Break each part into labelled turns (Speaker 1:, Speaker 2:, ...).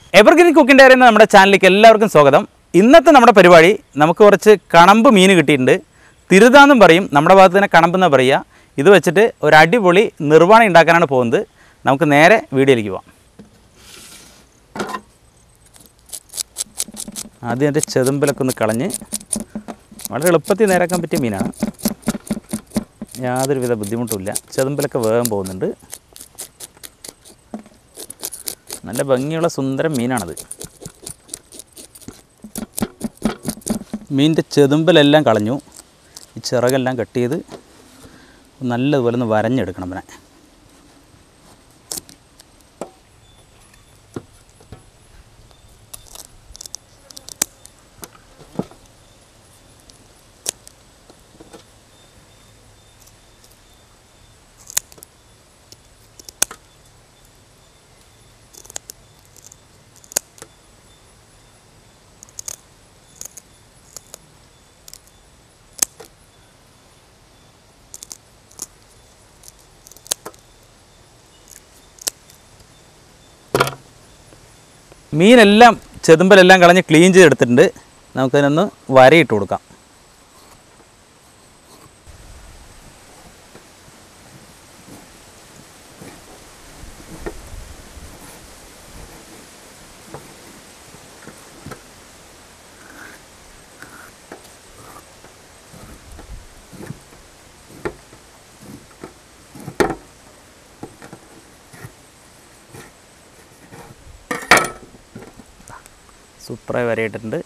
Speaker 1: Evergreen കുക്കിൻ്റെ അറിയുന്ന നമ്മുടെ ചാനലിലേക്ക് എല്ലാവർക്കും സ്വാഗതം ഇന്നത്തെ നമ്മുടെ പരിപാടി നമുക്ക് കുറച്ച് കണമ്പ് മീൻ കിട്ടിയിട്ടുണ്ട് തിരുതാന്നും പറയും നമ്മുടെ ഭാഗത്ത് തന്നെ കണമ്പെന്നാണ് പറയുക ഇത് വെച്ചിട്ട് ഒരു അടിപൊളി നിർവ്വാണം ഉണ്ടാക്കാനാണ് പോകുന്നത് നമുക്ക് നേരെ വീഡിയോയിലേക്ക് പോവാം ആദ്യം എൻ്റെ ചെതുമ്പലൊക്കെ ഒന്ന് കളഞ്ഞ് വളരെ എളുപ്പത്തിൽ നേരാക്കാൻ പറ്റിയ മീനാണ് യാതൊരുവിധ ബുദ്ധിമുട്ടുമില്ല ചെതുമ്പലൊക്കെ വേഗം പോകുന്നുണ്ട് നല്ല ഭംഗിയുള്ള സുന്ദരം മീനാണത് മീനിൻ്റെ ചെതുമ്പലെല്ലാം കളഞ്ഞു ഈ ചിറകെല്ലാം കട്ട് ചെയ്ത് നല്ലതുപോലെ ഒന്ന് വരഞ്ഞെടുക്കണം പിന്നെ മീനെല്ലാം ചെതുമ്പലെല്ലാം കളഞ്ഞ് ക്ലീൻ ചെയ്തെടുത്തിട്ടുണ്ട് നമുക്കതിനൊന്ന് വരയിട്ട് കൊടുക്കാം സൂപ്പറായി വരയിട്ടിട്ടുണ്ട്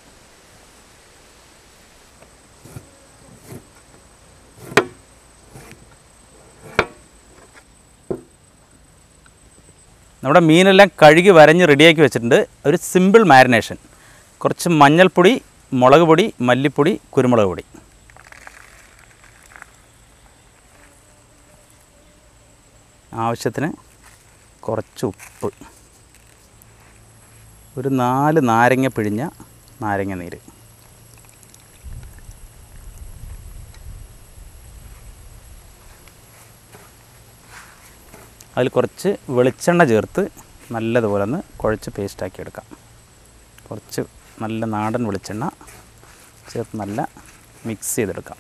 Speaker 1: നമ്മുടെ മീനെല്ലാം കഴുകി വരഞ്ഞ് റെഡിയാക്കി വെച്ചിട്ടുണ്ട് ഒരു സിമ്പിൾ മാരിനേഷൻ കുറച്ച് മഞ്ഞൾപ്പൊടി മുളക് പൊടി മല്ലിപ്പൊടി കുരുമുളക് പൊടി ആവശ്യത്തിന് കുറച്ച് ഉപ്പ് ഒരു നാല് നാരങ്ങ പിഴിഞ്ഞ നാരങ്ങ നീര് അതിൽ കുറച്ച് വെളിച്ചെണ്ണ ചേർത്ത് നല്ലതുപോലെ ഒന്ന് കുഴച്ച് പേസ്റ്റാക്കി എടുക്കാം കുറച്ച് നല്ല നാടൻ വെളിച്ചെണ്ണ ചേർത്ത് നല്ല മിക്സ് ചെയ്തെടുക്കാം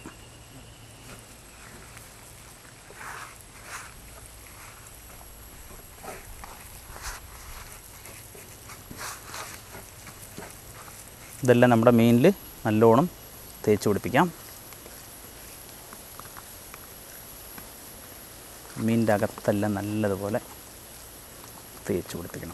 Speaker 1: ഇതെല്ലാം നമ്മുടെ മീനിൽ നല്ലോണം തേച്ച് പിടിപ്പിക്കാം മീനിൻ്റെ അകത്തെല്ലാം നല്ലതുപോലെ തേച്ച് പിടിപ്പിക്കണം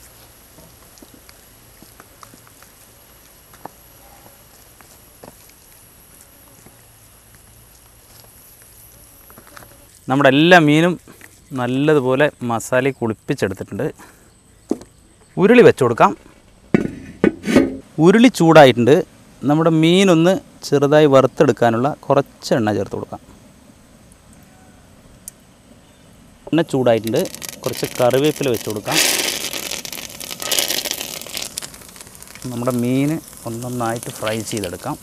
Speaker 1: നമ്മുടെ എല്ലാ മീനും നല്ലതുപോലെ മസാല കുളിപ്പിച്ചെടുത്തിട്ടുണ്ട് ഉരുളി വെച്ച് കൊടുക്കാം ഉരുളി ചൂടായിട്ടുണ്ട് നമ്മുടെ മീനൊന്ന് ചെറുതായി വറുത്തെടുക്കാനുള്ള കുറച്ച് എണ്ണ ചേർത്ത് കൊടുക്കാം എണ്ണ ചൂടായിട്ടുണ്ട് കുറച്ച് കറിവേപ്പില വെച്ച് കൊടുക്കാം നമ്മുടെ മീൻ ഒന്നൊന്നായിട്ട് ഫ്രൈ ചെയ്തെടുക്കാം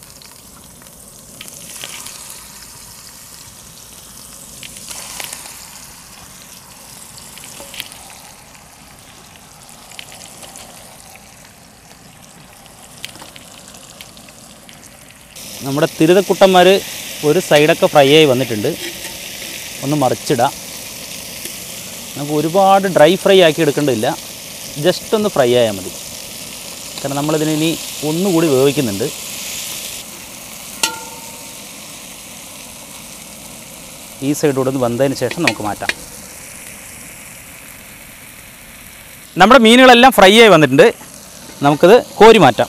Speaker 1: നമ്മുടെ തിരുതക്കുട്ടന്മാർ ഒരു സൈഡൊക്കെ ഫ്രൈ ആയി വന്നിട്ടുണ്ട് ഒന്ന് മറിച്ചിടാം നമുക്ക് ഒരുപാട് ഡ്രൈ ഫ്രൈ ആക്കി എടുക്കേണ്ടതില്ല ജസ്റ്റ് ഒന്ന് ഫ്രൈ ആയാൽ മതി കാരണം നമ്മളിതിന് ഇനി ഒന്നുകൂടി വേവിക്കുന്നുണ്ട് ഈ സൈഡൂടെ ഒന്ന് വന്നതിന് ശേഷം നമുക്ക് മാറ്റാം നമ്മുടെ മീനുകളെല്ലാം ഫ്രൈ ആയി വന്നിട്ടുണ്ട് നമുക്കിത് കോരി മാറ്റാം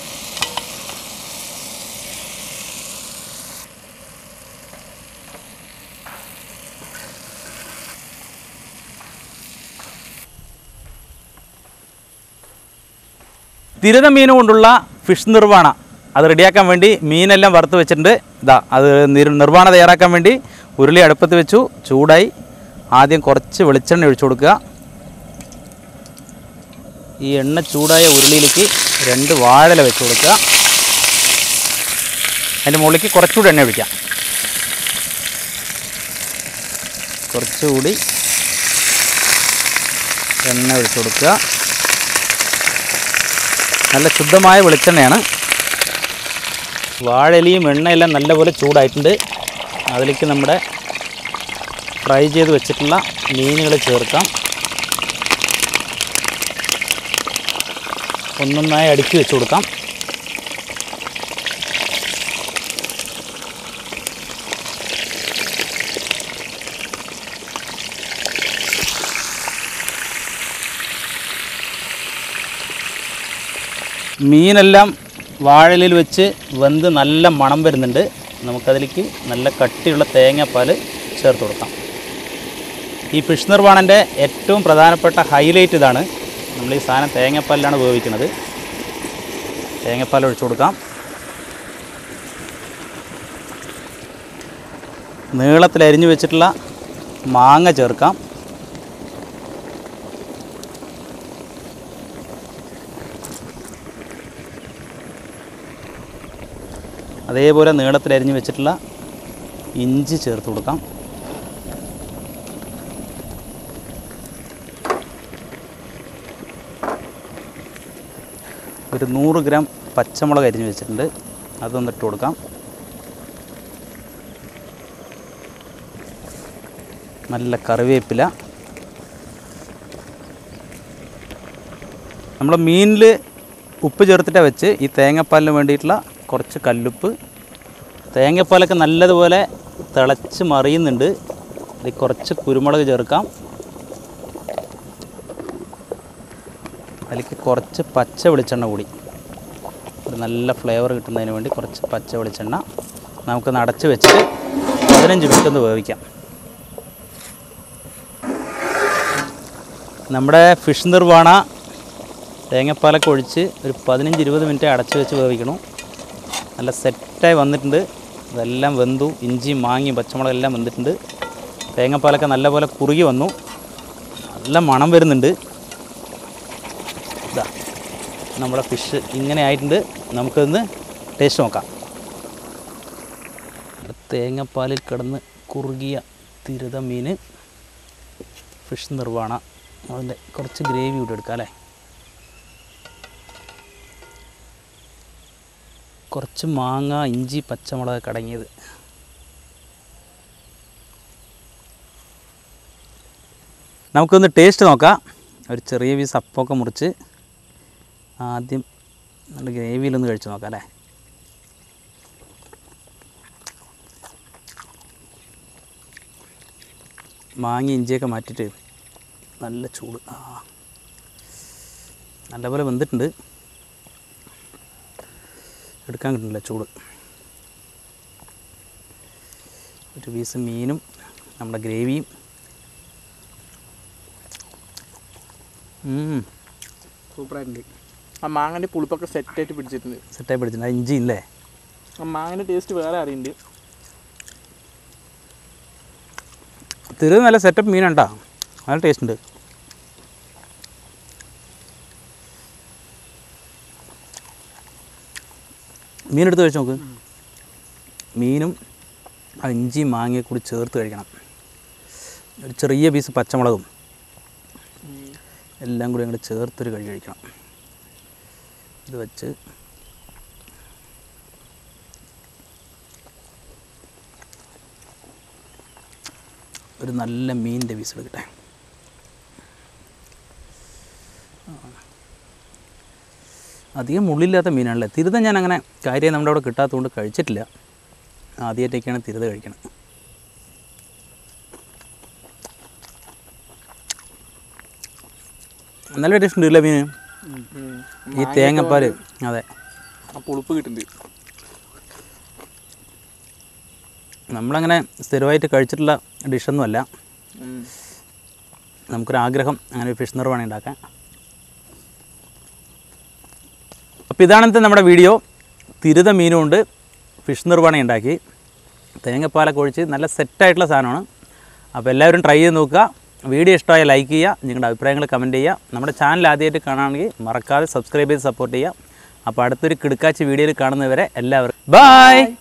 Speaker 1: തിരുത മീൻ കൊണ്ടുള്ള ഫിഷ് നിർവ്വാണ അത് റെഡിയാക്കാൻ വേണ്ടി മീനെല്ലാം വറുത്ത് വെച്ചിട്ടുണ്ട് ഇതാ അത് നിർ- നിർവ്വാണ തയ്യാറാക്കാൻ വേണ്ടി ഉരുളി അടുപ്പത്ത് വെച്ചു ചൂടായി ആദ്യം കുറച്ച് വെളിച്ചെണ്ണ ഒഴിച്ചു കൊടുക്കുക ഈ എണ്ണ ചൂടായ ഉരുളിയിലേക്ക് രണ്ട് വാഴല വെച്ച് കൊടുക്കുക അതിൻ്റെ മുകളിലേക്ക് കുറച്ചുകൂടി എണ്ണ ഒഴിക്കാം കുറച്ചുകൂടി എണ്ണ ഒഴിച്ചു കൊടുക്കുക നല്ല ശുദ്ധമായ വെളിച്ചെണ്ണയാണ് വാഴയിലയും എണ്ണയെല്ലാം നല്ലപോലെ ചൂടായിട്ടുണ്ട് അതിലേക്ക് നമ്മുടെ ഫ്രൈ ചെയ്ത് വെച്ചിട്ടുള്ള മീനുകൾ ചേർക്കാം ഒന്നൊന്നായി അടുക്കി വെച്ച് കൊടുക്കാം മീനെല്ലാം വാഴയിലയിൽ വെച്ച് വെന്ത് നല്ല മണം വരുന്നുണ്ട് നമുക്കതിലേക്ക് നല്ല കട്ടിയുള്ള തേങ്ങാപ്പാൽ ചേർത്ത് കൊടുക്കാം ഈ ഫിഷ് നിർവാണൻ്റെ ഏറ്റവും പ്രധാനപ്പെട്ട ഹൈലൈറ്റ് ഇതാണ് നമ്മൾ ഈ സാധനം തേങ്ങാപ്പാലിലാണ് വേവിക്കുന്നത് തേങ്ങാപ്പാൽ ഒഴിച്ചു കൊടുക്കാം നീളത്തിൽ അരിഞ്ഞു വെച്ചിട്ടുള്ള മാങ്ങ ചേർക്കാം അതേപോലെ നീളത്തിൽ അരിഞ്ഞു വെച്ചിട്ടുള്ള ഇഞ്ചി ചേർത്ത് കൊടുക്കാം ഒരു നൂറ് ഗ്രാം പച്ചമുളക് അരിഞ്ഞു വെച്ചിട്ടുണ്ട് അതൊന്ന് ഇട്ട് കൊടുക്കാം നല്ല കറിവേപ്പില നമ്മൾ മീനിൽ ഉപ്പ് ചേർത്തിട്ടാണ് വെച്ച് ഈ തേങ്ങാപ്പാലിന് വേണ്ടിയിട്ടുള്ള കുറച്ച് കല്ലുപ്പ് തേങ്ങാപ്പാലൊക്കെ നല്ലതുപോലെ തിളച്ച് മറിയുന്നുണ്ട് ഇതിൽ കുറച്ച് കുരുമുളക് ചേർക്കാം അതിലേക്ക് കുറച്ച് പച്ച വെളിച്ചെണ്ണ കൂടി ഒരു നല്ല ഫ്ലേവർ കിട്ടുന്നതിന് വേണ്ടി കുറച്ച് പച്ച വെളിച്ചെണ്ണ നമുക്കൊന്ന് അടച്ച് വെച്ചിട്ട് പതിനഞ്ച് മിനിറ്റ് ഒന്ന് വേവിക്കാം നമ്മുടെ ഫിഷ് നിർവാണ തേങ്ങാപ്പാലൊക്കെ ഒഴിച്ച് ഒരു പതിനഞ്ച് ഇരുപത് മിനിറ്റ് അടച്ച് വെച്ച് വേവിക്കണം നല്ല സെറ്റായി വന്നിട്ടുണ്ട് ഇതെല്ലാം വെന്തു ഇഞ്ചി മാങ്ങി പച്ചമുളക് എല്ലാം വെന്തിട്ടുണ്ട് തേങ്ങാപ്പാലൊക്കെ നല്ലപോലെ കുറുകി വന്നു നല്ല മണം വരുന്നുണ്ട് ഇതാ നമ്മുടെ ഫിഷ് ഇങ്ങനെ ആയിട്ടുണ്ട് നമുക്കൊന്ന് ടേസ്റ്റ് നോക്കാം തേങ്ങാപ്പാലിൽ കിടന്ന് കുറുകിയ തിരുത മീൻ ഫിഷ് നിർവാണ അതിൻ്റെ കുറച്ച് ഗ്രേവി കൂടെ എടുക്കാം അല്ലേ കുറച്ച് മാങ്ങ ഇഞ്ചി പച്ചമുളക് കടങ്ങിയത് നമുക്കൊന്ന് ടേസ്റ്റ് നോക്കാം ഒരു ചെറിയ പീസ് അപ്പമൊക്കെ മുറിച്ച് ആദ്യം നല്ല ഗ്രേവിയിലൊന്ന് കഴിച്ച് നോക്കാം അല്ലേ മാങ്ങ ഇഞ്ചിയൊക്കെ മാറ്റിയിട്ട് നല്ല ചൂട് ആ നല്ലപോലെ വെന്തിട്ടുണ്ട് എടുക്കാൻ കിട്ടുന്നില്ല ചൂട് ഒരു പീസ് മീനും നമ്മുടെ ഗ്രേവിയും
Speaker 2: സൂപ്പറായിട്ടുണ്ട് ആ മാങ്ങൻ്റെ പുളിപ്പൊക്കെ സെറ്റായിട്ട് പിടിച്ചിട്ടുണ്ട്
Speaker 1: സെറ്റായി പിടിച്ചിട്ടുണ്ട് ആ ഇഞ്ചി ഇല്ലേ
Speaker 2: ആ മാങ്ങൻ്റെ ടേസ്റ്റ് വേറെ അറിയുന്നുണ്ട്
Speaker 1: തിരു നല്ല സെറ്റപ്പ് മീനുണ്ടാ നല്ല ടേസ്റ്റ് ഉണ്ട് മീനെടുത്ത് കഴിച്ച് നോക്ക് മീനും ആ ഇഞ്ചി മാങ്ങയും കൂടി ചേർത്ത് കഴിക്കണം ഒരു ചെറിയ പീസ് പച്ചമുളകും എല്ലാം കൂടി അങ്ങോട്ട് ചേർത്തൊരു കഴി കഴിക്കണം ഇത് വെച്ച് ഒരു നല്ല മീനിൻ്റെ പീസ് എടുക്കട്ടെ ആ. അധികം മുള്ളില്ലാത്ത മീനാണല്ലേ തിരുത ഞാൻ അങ്ങനെ കാര്യം നമ്മുടെ അവിടെ കിട്ടാത്തതുകൊണ്ട് കഴിച്ചിട്ടില്ല ആദ്യമായിട്ടൊക്കെയാണ് തിരുത കഴിക്കണത് നല്ല ടേസ്റ്റ് ഉണ്ട് ഇല്ലേ മീൻ ഈ തേങ്ങാപ്പാൽ അതെ
Speaker 2: ആ പുളിപ്പ് കിട്ടുന്നുണ്ട്
Speaker 1: നമ്മളങ്ങനെ സ്ഥിരമായിട്ട് കഴിച്ചിട്ടുള്ള ഡിഷൊന്നുമല്ല
Speaker 2: ഉം.
Speaker 1: നമുക്കൊരാഗ്രഹം അങ്ങനെ ഒരു ഫിഷ് നിർവ്വാണം ഉണ്ടാക്കാൻ അപ്പോൾ ഇതാണത്തെ നമ്മുടെ വീഡിയോ തിരുത മീനുകൊണ്ട് ഫിഷ് നിർവ്വാണം ഉണ്ടാക്കി തേങ്ങപ്പാലൊക്കെ ഒഴിച്ച് നല്ല സെറ്റായിട്ടുള്ള സാധനമാണ് അപ്പോൾ എല്ലാവരും ട്രൈ ചെയ്ത് നോക്കുക വീഡിയോ ഇഷ്ടമായ ലൈക്ക് ചെയ്യുക നിങ്ങളുടെ അഭിപ്രായങ്ങൾ കമൻറ്റ് ചെയ്യുക നമ്മുടെ ചാനൽ ആദ്യമായിട്ട് കാണുകയാണെങ്കിൽ മറക്കാതെ സബ്സ്ക്രൈബ് ചെയ്ത് സപ്പോർട്ട് ചെയ്യുക അപ്പോൾ അടുത്തൊരു കിടുക്കാച്ചി വീഡിയോയിൽ കാണുന്നവരെ എല്ലാവർക്കും ബായ്